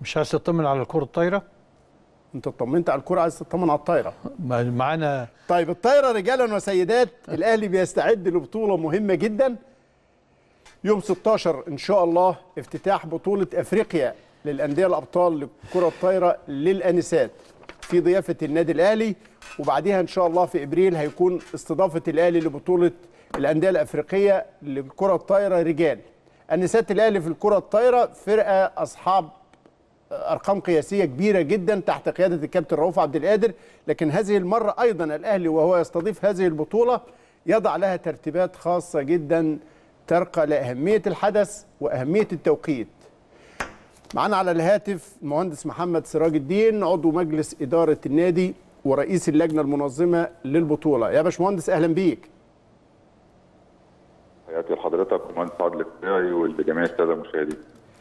مش عايز تطمن على الكره الطايره انت اطمنت على الكره عايز تطمن على الطايره ما- معانا طيب الطايره رجالا وسيدات الاهلي بيستعد لبطوله مهمه جدا يوم 16 ان شاء الله افتتاح بطوله افريقيا للانديه الابطال لكره الطايره للانسات في ضيافه النادي الاهلي وبعديها ان شاء الله في ابريل هيكون استضافه الاهلي لبطوله الانديه الافريقيه لكره الطايره رجال انسات الاهلي في الكره الطايره فرقه اصحاب ارقام قياسيه كبيره جدا تحت قياده الكابتن رؤوف عبد القادر لكن هذه المره ايضا الاهلي وهو يستضيف هذه البطوله يضع لها ترتيبات خاصه جدا ترقى لاهميه الحدث واهميه التوقيت معانا على الهاتف المهندس محمد سراج الدين عضو مجلس اداره النادي ورئيس اللجنه المنظمه للبطوله يا باشمهندس اهلا بيك تحياتي لحضرتك ومهندس عادل القطاعي ولجميع الساده المشاهدين.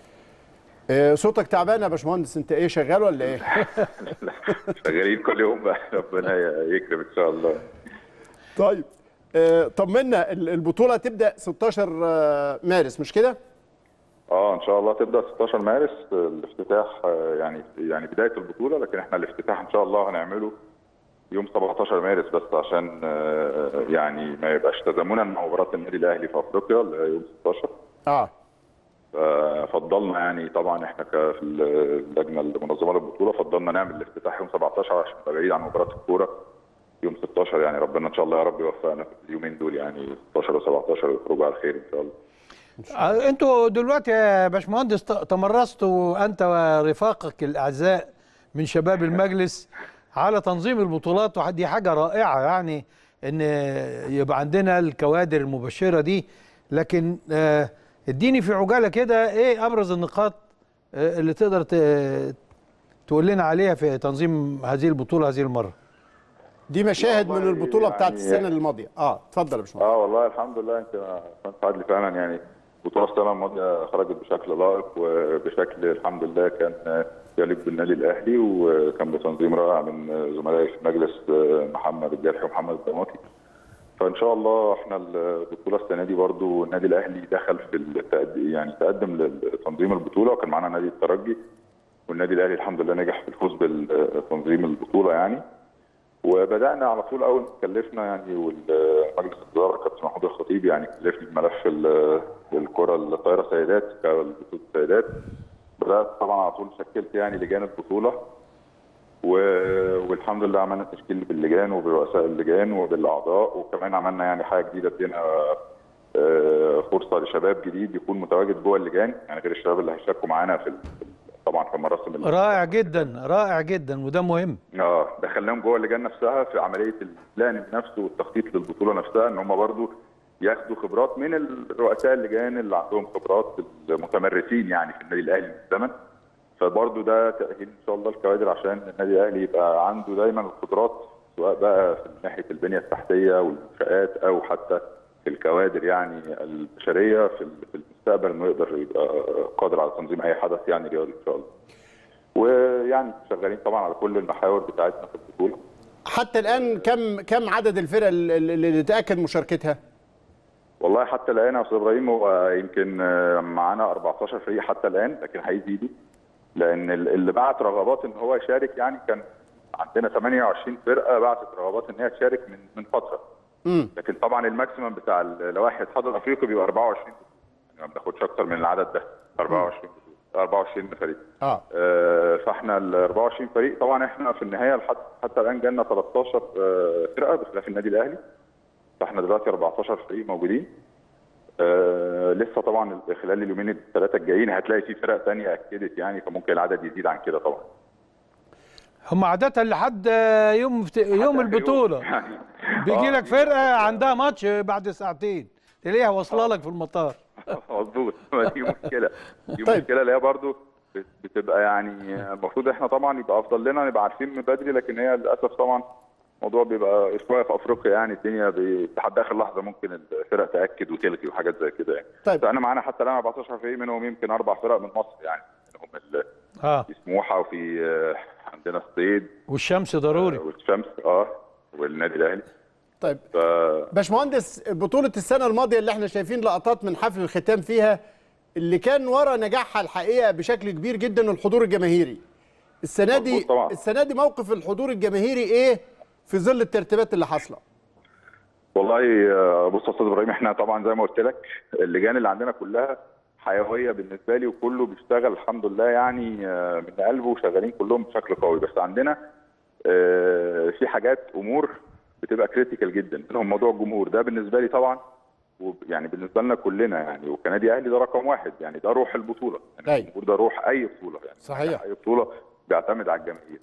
آه، صوتك تعبان يا باشمهندس انت ايه شغال ولا ايه شغالين كل يوم بقى ربنا يكرم ان شاء الله. طيب آه، طمنا ال- البطوله تبدا 16 آه، مارس مش كده اه ان شاء الله تبدا 16 مارس الافتتاح آه، يعني يعني بدايه البطوله لكن احنا الافتتاح ان شاء الله هنعمله يوم 17 مارس بس عشان آه، يعني ما يبقاش تزامنا مع مباراه النادي الاهلي في افريقيا اللي هي يوم 16 اه ففضلنا يعني طبعا احنا ك- في اللجنه المنظمه للبطوله فضلنا نعمل الافتتاح يوم 17 عشان نبقى بعيد عن مباراه الكوره يوم 16 يعني ربنا ان شاء الله يا رب يوفقنا في اليومين دول يعني 16 و17 ويخرجوا على خير ان شاء الله. آه، انتوا دلوقتي يا باشمهندس ت- تمرستوا انت ورفاقك الاعزاء من شباب المجلس على تنظيم البطولات ودي حاجه رائعه يعني ان يبقى عندنا الكوادر المبشره دي لكن آه، اديني في عجاله كده ايه ابرز النقاط آه، اللي تقدر ت- تقول لنا عليها في تنظيم هذه البطوله هذه المره دي مشاهد من والله البطوله بتاعت يعني- السنه الماضيه اه اتفضل يا باشمهندس اه والله الحمد لله انت كنت عادل فعلا يعني بطوله السنه الماضيه خرجت بشكل لائق وبشكل الحمد لله كان يليق بالنادي الاهلي وكان بتنظيم رائع من زملائي في المجلس محمد الجرحي ومحمد الضماطي فان شاء الله احنا البطوله السنه دي برضو النادي الاهلي دخل في التقد... يعني تقدم لتنظيم البطوله وكان معانا نادي الترجي والنادي الاهلي الحمد لله نجح في الفوز بتنظيم البطوله يعني وبدانا على طول اول ما اتكلفنا يعني والمجلس الاداره كابتن محمود الخطيب يعني كلفني بملف ال- الكره الطايره سيدات كبطوله سيدات بدات طبعا على طول شكلت يعني لجان البطوله و- والحمد لله عملنا تشكيل باللجان وبرؤساء اللجان وبالاعضاء وكمان عملنا يعني حاجه جديده ادينا آه، فرصه لشباب جديد يكون متواجد جوه اللجان يعني غير الشباب اللي هيشاركوا معانا في ال- طبعا في مراسم ال- رائع جدا رائع جدا وده مهم اه دخلناهم جوه اللجان نفسها في عمليه البلان نفسه والتخطيط للبطوله نفسها ان هم برضو ياخدوا خبرات من الرؤساء اللجان اللي عندهم خبرات المتمرسين يعني في النادي الاهلي من زمن فبرضو ده تاهيل ان شاء الله الكوادر عشان النادي الاهلي يبقى عنده دايما القدرات سواء بقى في ناحيه البنيه التحتيه والمنشات او حتى في الكوادر يعني البشريه في في المستقبل انه يقدر يبقى قادر على تنظيم اي حدث يعني رياضي ان شاء الله. ويعني شغالين طبعا على كل المحاور بتاعتنا في البطوله حتى الان كم كم عدد الفرق اللي اللي تاكد مشاركتها والله حتى الان يا استاذ ابراهيم هو يمكن آه، معانا 14 فريق حتى الان لكن هيزيدوا لان ال- اللي بعت رغبات ان هو يشارك يعني كان عندنا 28 فرقه بعتت رغبات ان هي تشارك من من فتره امم لكن طبعا الماكسيمم بتاع اللوائح الاتحاد الافريقي بيبقى 24 يعني ما بناخدش اكتر من العدد ده 24 24 فريق اه آه، فاحنا ال 24 فريق طبعا احنا في النهايه لحد حتى الان جالنا 13 آه، فرقه بخلاف النادي الاهلي فاحنا دلوقتي 14 فريق موجودين آه لسه طبعا خلال اليومين الثلاثه الجايين هتلاقي في فرق تانية اكدت يعني فممكن العدد يزيد عن كده طبعا هم عادة لحد يوم يوم البطولة يعني بيجي آه، لك فرقة عندها ماتش بعد ساعتين تلاقيها واصلة لك في المطار مظبوط دي مشكله دي طيب. مشكله اللي هي برضه بت- بتبقى يعني المفروض احنا طبعا يبقى افضل لنا نبقى عارفين من بدري لكن هي للاسف طبعا الموضوع بيبقى شويه في افريقيا يعني الدنيا بي- لحد اخر لحظه ممكن الفرق تاكد وتلغي وحاجات زي كده يعني طيب. فانا معانا حتى الان 14 فريق منهم يمكن اربع فرق من مصر يعني منهم ال- اه في سموحه وفي آه، عندنا الصيد والشمس ضروري والشمس اه والنادي الاهلي طيب ف باشمهندس بطولة السنة الماضية اللي احنا شايفين لقطات من حفل الختام فيها اللي كان ورا نجاحها الحقيقه بشكل كبير جدا الحضور الجماهيري السنه دي مظبوط طبعا. السنه دي موقف الحضور الجماهيري ايه في ظل الترتيبات اللي حاصله والله آه، بص يا استاذ ابراهيم احنا طبعا زي ما قلت لك اللجان اللي عندنا كلها حيويه بالنسبه لي وكله بيشتغل الحمد لله يعني آه، من قلبه وشغالين كلهم بشكل قوي بس عندنا آه، في حاجات امور بتبقى كريتيكال جدا منهم موضوع الجمهور ده بالنسبه لي طبعا وب- يعني بالنسبه لنا كلنا يعني وكنادي اهلي ده رقم واحد يعني ده روح البطوله يعني أيوة. الجمهور ده روح اي بطوله يعني صحيح. اي بطوله بيعتمد على الجماهير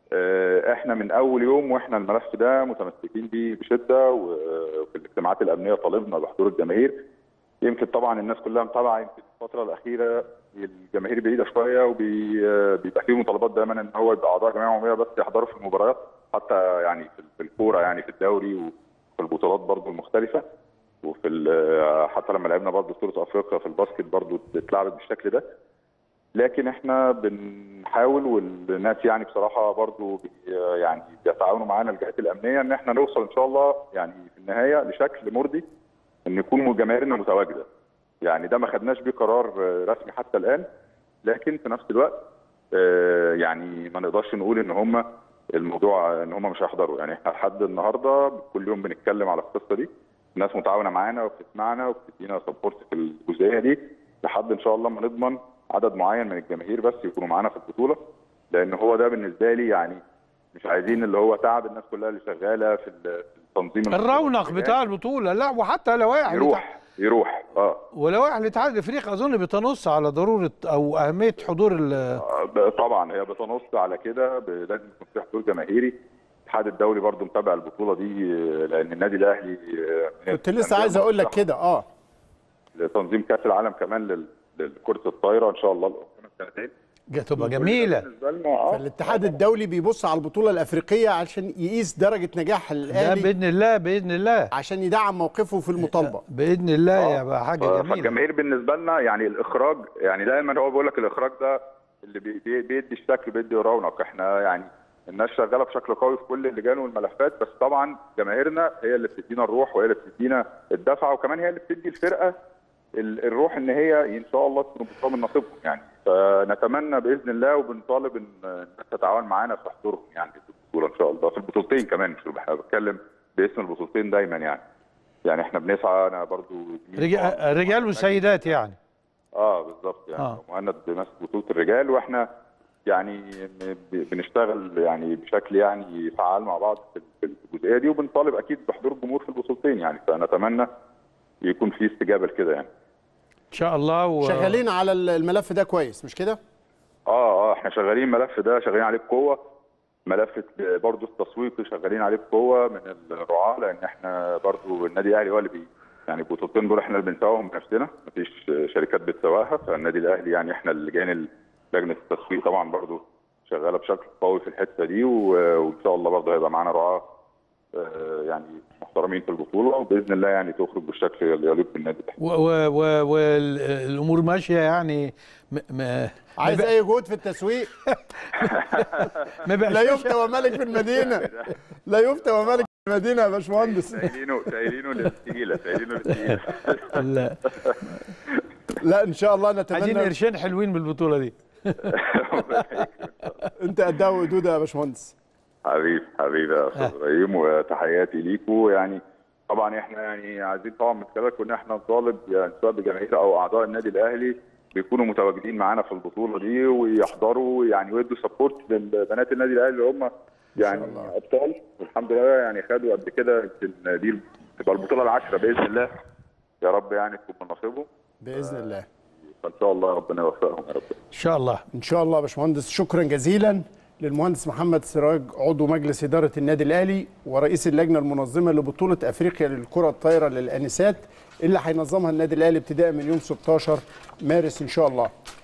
آه، احنا من اول يوم واحنا الملف ده متمسكين بيه بشده وفي الاجتماعات الامنيه طالبنا بحضور الجماهير يمكن طبعا الناس كلها متابعه يمكن الفتره الاخيره الجماهير بعيده شويه وبيبقى فيه مطالبات دايما ان هو يبقى اعضاء جمعيه عموميه بس يحضروا في المباريات حتى يعني في- في الكوره يعني في الدوري وفي البطولات برضو المختلفه وفي ال- حتى لما لعبنا برضو بطوله افريقيا في الباسكت برضو اتلعبت بالشكل ده لكن احنا بنحاول والناس يعني بصراحه برضو بي يعني بيتعاونوا معانا الجهات الامنيه ان احنا نوصل ان شاء الله يعني في النهايه لشكل مرضي ان يكون جماهيرنا متواجده. يعني ده ما خدناش بيه قرار آه، رسمي حتى الان لكن في نفس الوقت آه، يعني ما نقدرش نقول ان هم الموضوع ان هم مش هيحضروا يعني احنا لحد النهارده كل يوم بنتكلم على القصه دي الناس متعاونه معانا وبتسمعنا وبتدينا سبورت في الجزئيه دي لحد ان شاء الله ما نضمن عدد معين من الجماهير بس يكونوا معانا في البطوله لان هو ده بالنسبه لي يعني مش عايزين اللي هو تعب الناس كلها اللي شغاله في ال- في التنظيم الرونق بتاع البطوله لا وحتى لوائح الاتحاد- يروح يروح اه ولوائح الاتحاد الافريقي اظن بتنص على ضروره او اهميه حضور ال- آه، طبعا هي بتنص على كده ب- لازم يكون في حضور جماهيري الاتحاد الدولي برضو متابع البطوله دي آه، لان النادي الاهلي آه، من كنت لسه الأندية عايز اقول لك المرشحة كده اه لتنظيم كاس العالم كمان لل- لكره الطايره ان شاء الله القادمه سنتين تبقى جميله بالنسبه لنا اه فالاتحاد الدولي بيبص على البطوله الافريقيه عشان يقيس درجه نجاح ده الاهلي باذن الله باذن الله عشان يدعم موقفه في المطالبه باذن الله آه. يبقى حاجه ف- جميله فالجماهير بالنسبه لنا يعني الاخراج يعني دايما هو بيقول لك الاخراج ده اللي بي- بي- بيدي الشكل بيدي رونق احنا يعني الناس شغاله بشكل قوي في كل اللجان والملفات بس طبعا جماهيرنا هي اللي بتدينا الروح وهي اللي بتدينا الدفعه وكمان هي اللي بتدي الفرقه ال- الروح ان هي ان شاء الله تكون بطوله من نصيبهم يعني فنتمنى باذن الله وبنطالب ان الناس تتعاون معانا في حضورهم يعني في البطوله ان شاء الله في البطولتين كمان مش احنا بتكلم باسم البطولتين دايما يعني يعني احنا بنسعى انا برضو زميلي طبعاً رجال, رجال وسيدات يعني اه بالظبط يعني آه. آه. مهند ماسك بطوله الرجال واحنا يعني م- ب- بنشتغل يعني بشكل يعني فعال مع بعض في في الجزئيه دي وبنطالب اكيد بحضور الجمهور في البطولتين يعني فنتمنى يكون في استجابه لكده يعني ان شاء الله و... شغالين على الملف ده كويس مش كده اه اه احنا شغالين الملف ده شغالين عليه بقوه ملف برضه التسويق شغالين عليه بقوه من الرعاه لان احنا برضه النادي الاهلي هو اللي بي يعني البطولتين دول احنا اللي بنسواهم بنفسنا مفيش شركات بتسواها فالنادي الاهلي يعني احنا اللجان ال- لجنه التسويق طبعا برضه شغاله بشكل قوي في الحته دي و- وان شاء الله برضه هيبقى معانا رعاه آه، يعني محترمين في البطوله وباذن الله يعني تخرج بالشكل اللي يليق بالنادي الاهلي والامور ماشيه يعني م... م... عايز ما ب- اي جهود في التسويق ما بقاش لا يفتى وملك في المدينه لا يفتى وملك في المدينه يا باشمهندس سايلينه سايلينه للثقيله سايلينه للثقيله لا. لا ان شاء الله عايزين نتمنى قرشين حلوين بالبطوله دي انت قدها وقدودها يا باشمهندس حبيب حبيبي يا استاذ ابراهيم وتحياتي ليكوا يعني طبعا احنا يعني عايزين طبعا من خلالكم ان احنا نطالب يعني سواء بجماهير او اعضاء النادي الاهلي بيكونوا متواجدين معانا في البطوله دي ويحضروا يعني ويدوا سبورت للبنات النادي الاهلي اللي هم يعني ابطال والحمد لله يعني خدوا قبل كده يمكن دي تبقى البطوله العاشره باذن الله يا رب يعني تكون من نصيبهم باذن الله فان شاء الله ربنا يوفقهم يا رب ان شاء الله ان شاء الله يا باشمهندس شكرا جزيلا للمهندس محمد سراج عضو مجلس اداره النادي الاهلي ورئيس اللجنه المنظمه لبطوله افريقيا للكره الطايره للانسات اللي هينظمها النادي الاهلي ابتداء من يوم 16 مارس ان شاء الله